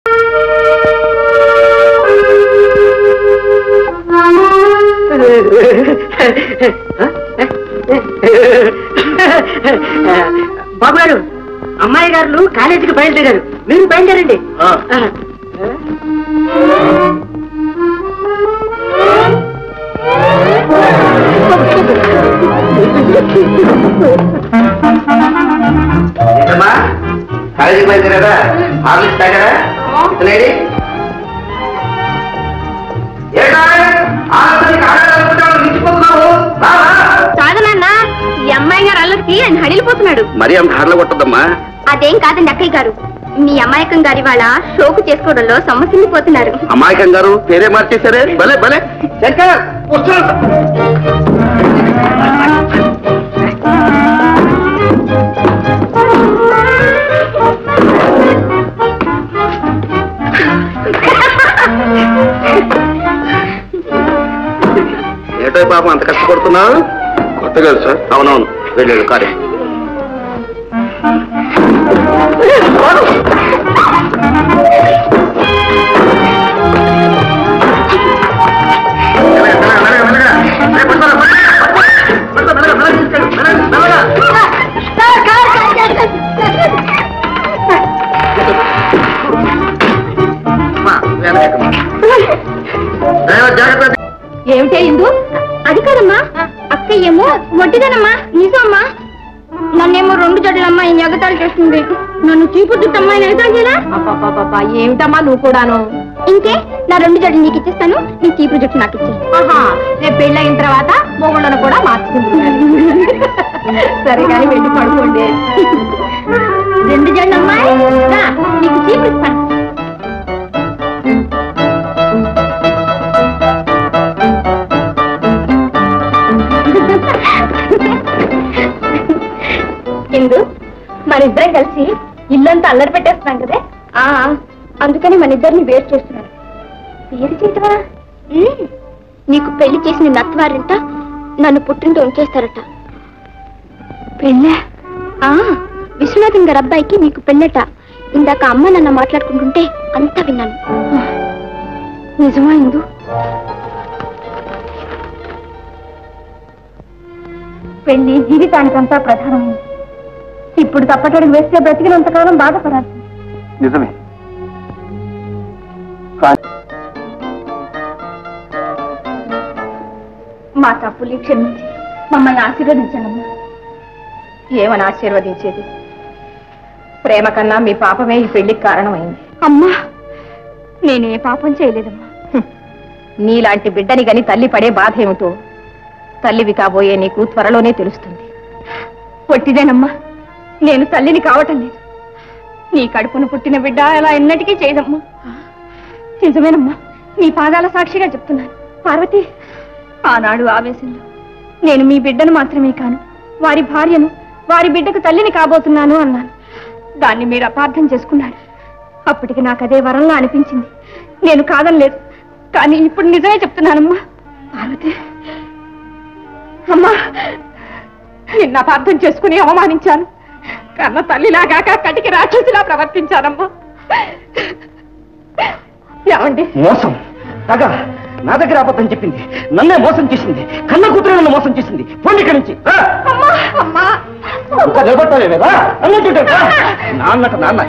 బాబు గారు అమ్మాయి గారు కాలేజీకి బయలుదేరారు మీరు బయలుదేరండి ఏంటమ్మా కాలేజీకి బయలుదేరారా ఆఫీస్ తాగారా లేడీ కాదు నాన్న ఈ అమ్మాయి గారు అల్లరికి ఆయన హడిలిపోతున్నాడు మరి అంత హార్లో కొట్టద్దమ్మా అదేం కాదండి అక్కయ్య గారు మీ అమాయకం గారి వాళ్ళ షోకు చేసుకోవడంలో సమస్యపోతున్నారు అమాయకం గారు పేరే మార్చేశారే భలే భలే శంకర్ వస్తున్నాను. ఏటో పాపం అంత కష్టపడుతున్నావు కొత్త కదా సార్ అవునవును వెళ్ళాడు కార్యం జాగ్రత్త ఏమిటే ఇందు అది కాదమ్మా అక్కయ్యేమో వడ్డీదనమ్మా నిజమ్మా నన్నేమో రెండు జడ్లమ్మా ఈ ఎగతాళి చేస్తుంది నన్ను చీపు చుట్టమ్మా ఈ ఎగతాళి చేయరా ఏమిటమ్మా నువ్వు కూడాను ఇంకే నా రెండు జడ్లు నీకు ఇచ్చేస్తాను నీ చీపు జుట్టు నాకు ఇచ్చే రేపు పెళ్ళయిన తర్వాత మొగుళ్ళను కూడా మార్చుకుంటున్నాను సరే కానీ వెళ్ళి పడుకోండి రెండు జడ్లు అమ్మాయి రా, నీకు చీపు ఇస్తాను ఇందు మనిద్దరం కలిసి ఇల్లంతా అల్లరి పెట్టేస్తున్నాం కదే ఆ అందుకని మన ఇద్దరిని వేరు చేస్తున్నాను వేరు చేయటమా ఉమ్, నీకు పెళ్లి చేసిన నత్వారింట నన్ను పుట్టింటూ ఉంచేస్తారట పెళ్ళా ఆ విశ్వనాథం గారి అబ్బాయికి నీకు పెళ్ళట ఇందాక అమ్మ నన్ను మాట్లాడుకుంటుంటే అంతా విన్నాను నిజమా ఇందు పెళ్లి జీవితానికంతా ప్రధానమైంది ఇప్పుడు తప్పటడుగు వేస్తే బ్రతికినంతకాలం బాధపడాలి నిజమే మా తప్పులు క్షమించి మమ్మల్ని ఆశీర్వదించండి ఏమని ఆశీర్వదించేది ప్రేమ కన్నా మీ పాపమే ఈ పెళ్లికి కారణమైంది అమ్మా నేనే పాపం చేయలేదమ్మా నీలాంటి బిడ్డని గని తల్లి పడే బాధ ఏమిటో తల్లివి కాబోయే నీకు త్వరలోనే తెలుస్తుంది పొట్టిదేనమ్మా నేను తల్లిని కావటం లేదు నీ కడుపును పుట్టిన బిడ్డ అలా ఎన్నటికీ చేయదమ్మా నిజమేనమ్మా నీ పాదాల సాక్షిగా చెప్తున్నాను పార్వతి ఆనాడు ఆవేశంలో నేను మీ బిడ్డను మాత్రమే కాను వారి భార్యను వారి బిడ్డకు తల్లిని కాబోతున్నాను అన్నాను దాన్ని మీరు అపార్థం చేసుకున్నారు అప్పటికి నాకు అదే వరంలా అనిపించింది నేను కాదనలేదు కానీ ఇప్పుడు నిజమే చెప్తున్నానమ్మా పార్వతి అమ్మా నిన్న అపార్థం చేసుకుని అవమానించాను కన్న తల్లిలాగాక కటికి రాక్షసిలా ప్రవర్తించానమ్మా ఏమండి మోసం తగ నా దగ్గర అబద్ధం చెప్పింది నన్నే మోసం చేసింది కన్న కూతురు నన్ను మోసం చేసింది పోండి ఇక్కడి నుంచి రా. అమ్మా అమ్మా ఇంకా నిలబడతావే రా. అన్నట్టుంటే రా. నాన్నట నాన్న